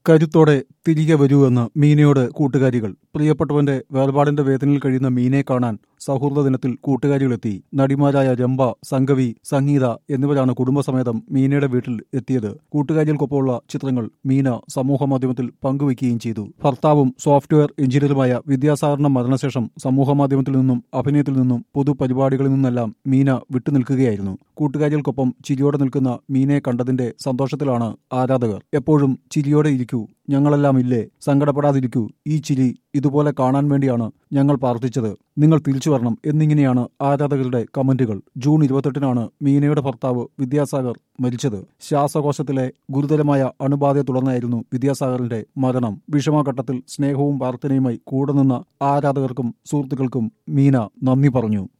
കരുത്തോടെ തിരികെ വരൂ എന്ന് മീനയോട് കൂട്ടുകാരികൾ പ്രിയപ്പെട്ടവന്റെ വേർപാടിന്റെ വേദനയിൽ കഴിയുന്ന മീനയെ കാണാൻ സൗഹൃദ ദിനത്തിൽ കൂട്ടുകാരികളെത്തി നടിമാരായ രംഭ സംഗവി സംഗീത എന്നിവരാണ് കുടുംബസമേതം മീനയുടെ വീട്ടിൽ എത്തിയത് കൂട്ടുകാരികൾക്കൊപ്പമുള്ള ചിത്രങ്ങൾ മീന സമൂഹമാധ്യമത്തിൽ പങ്കുവയ്ക്കുകയും ചെയ്തു ഭർത്താവും സോഫ്റ്റ്വെയർ എഞ്ചിനീയറുമായ വിദ്യാസാഗറിന്റെ മരണശേഷം സമൂഹമാധ്യമത്തിൽ നിന്നും അഭിനയത്തിൽ നിന്നും പൊതുപരിപാടികളിൽ നിന്നെല്ലാം മീന വിട്ടുനിൽക്കുകയായിരുന്നു കൂട്ടുകാരികൾക്കൊപ്പം ചിരിയോടെ നിൽക്കുന്ന മീനയെ കണ്ടതിന്റെ സന്തോഷത്തിലാണ് ആരാധകർ എപ്പോഴും ചിരിയോടെ ഇരിക്കൂ ഞങ്ങളെല്ലാം ഇല്ലേ സങ്കടപ്പെടാതിരിക്കൂ ഈ ചിരി ഇതുപോലെ കാണാൻ വേണ്ടിയാണ് ഞങ്ങൾ പ്രാർത്ഥിച്ചത് നിങ്ങൾ തിരിച്ചു വരണം എന്നിങ്ങനെയാണ് ആരാധകരുടെ കമന്റുകൾ ജൂൺ ഇരുപത്തെട്ടിനാണ് മീനയുടെ ഭർത്താവ് വിദ്യാസാഗർ മരിച്ചത് ശ്വാസകോശത്തിലെ ഗുരുതരമായ അണുബാധയെ തുടർന്നായിരുന്നു വിദ്യാസാഗറിന്റെ മരണം വിഷമഘട്ടത്തിൽ സ്നേഹവും പ്രാർത്ഥനയുമായി കൂടെ നിന്ന ആരാധകർക്കും സുഹൃത്തുക്കൾക്കും മീന നന്ദി പറഞ്ഞു